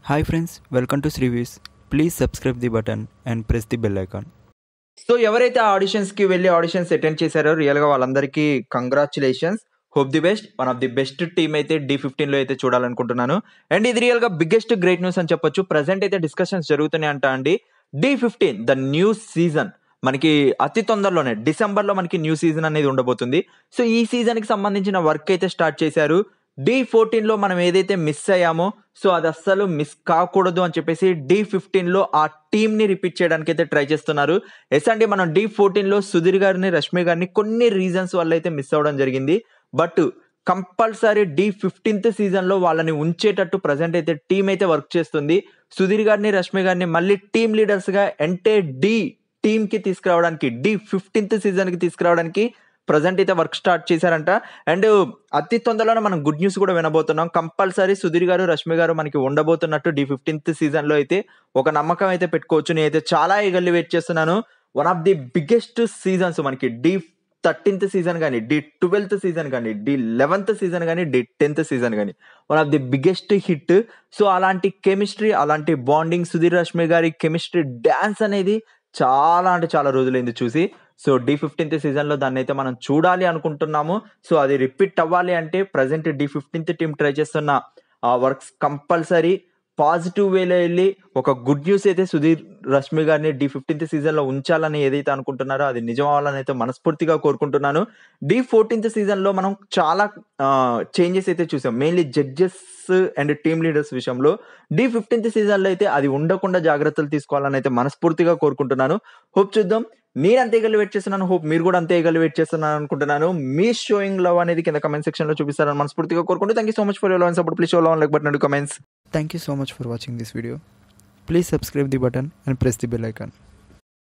Hi friends, welcome to Srivis. Please subscribe the button and press the bell icon. So ఎవరైతే auditions కి వెళ్ళి auditions attend చేశారో real గా వాళ్ళందరికీ congratulations hope the best one of the best team అయితే Dhee fifteen లో అయితే చూడాలనుకుంటున్నాను అండ్ ఇది రియల్ గా బిగ్గెస్ట్ గ్రేట్ న్యూస్ అని చెప్పొచ్చు ప్రజెంట్ అయితే డిస్కషన్స్ జరుగుతున్నాయి అంట అండి Dhee fifteen the new season మనకి అతి తొందరలోనే డిసెంబర్ లో మనకి న్యూ సీజన్ అనేది ఉండబోతుంది సో ఈ సీజన్ కి సంబంధించిన వర్క్ అయితే స్టార్ట్ చేశారు డి ఫోర్టీన్ లో మనం ఏదైతే మిస్ అయ్యామో సో అది అస్సలు మిస్ కాకూడదు అని చెప్పేసి డి ఫిఫ్టీన్ లో ఆ టీమ్ ని రిపీట్ చేయడానికి అయితే ట్రై చేస్తున్నారు ఎస్ అండి మనం డి ఫోర్టీన్ లో సుధీర్ గారిని రష్మి గారిని కొన్ని రీజన్స్ వల్ల అయితే మిస్ అవ్వడం జరిగింది but compulsory Dhee fifteenth season లో వాళ్ళని ఉంచేటట్టు ప్రజెంట్ అయితే టీం అయితే వర్క్ చేస్తుంది సుధీర్ గారిని రష్మి గారిని మళ్ళీ టీమ్ లీడర్స్ గా ఎంటే డి టీమ్ కి తీసుకురావడానికి డి ఫిఫ్టీన్త్ సీజన్ కి తీసుకురావడానికి ప్రజెంట్ అయితే వర్క్ స్టార్ట్ చేశారంట అండ్ అతి తొందరలోనే మనం గుడ్ న్యూస్ కూడా వినబోతున్నాం కంపల్సరీ సుధీర్ గారు రష్మి గారు మనకి ఉండబోతున్నట్టు డి ఫిఫ్టీన్త్ సీజన్ లో అయితే ఒక నమ్మకం అయితే పెట్టుకోవచ్చు నేనైతే చాలా ఈగర్లీ వెయిట్ చేస్తున్నాను one of the biggest seasons మనకి డి థర్టీన్త్ సీజన్ కానీ డి ట్వెల్త్ సీజన్ కానీ డి లెవెన్త్ సీజన్ కానీ డి టెన్త్ సీజన్ కానీ one of the biggest hit so అలాంటి కెమిస్ట్రీ అలాంటి బాండింగ్ సుధీర్ రష్మి గారి కెమిస్ట్రీ డ్యాన్స్ అనేది చాలా అంటే చాలా రోజులైంది చూసి సో డి ఫిఫ్టీన్త్ సీజన్ లో దాన్ని అయితే మనం చూడాలి అనుకుంటున్నాము సో అది రిపీట్ అవ్వాలి అంటే present Dhee fifteenth team try చేస్తున్న ఆ వర్క్స్ కంపల్సరీ పాజిటివ్ వేలో వెళ్ళి ఒక గుడ్ న్యూస్ అయితే సుధీర్ రష్మి గారిని డి ఫిఫ్టీన్త్ సీజన్ లో ఉంచాలని ఏదైతే అనుకుంటున్నారో అది నిజం అవ్వాలని అయితే మనస్ఫూర్తిగా కోరుకుంటున్నాను డి ఫోర్టీన్త్ సీజన్ లో మనం చాలా చేంజెస్ అయితే చూసాం mainly judges and team leaders విషయంలో డి ఫిఫ్టీన్త్ సీజన్ లో అయితే అది ఉండకుండా జాగ్రత్తలు తీసుకోవాలని అయితే మనస్ఫూర్తిగా కోరుకుంటున్నాను హోప్ చూద్దాం నేను అంతే ఎగలు వెయిట్ చేస్తున్నాను హోప్ మీరు కూడా అంతే ఎగలు వెయిట్ చేస్తున్నాను అనుకుంటున్నాను మీ షోయింగ్ లవ్ అనేది కింద కమెంట్ సెక్షన్ లో చూపిస్తారని మనస్ఫూర్తిగా కోరుకుంటూ thank you so much for your love and support please show love like button comments Thank you so much for watching this video. Please subscribe the button and press the bell icon.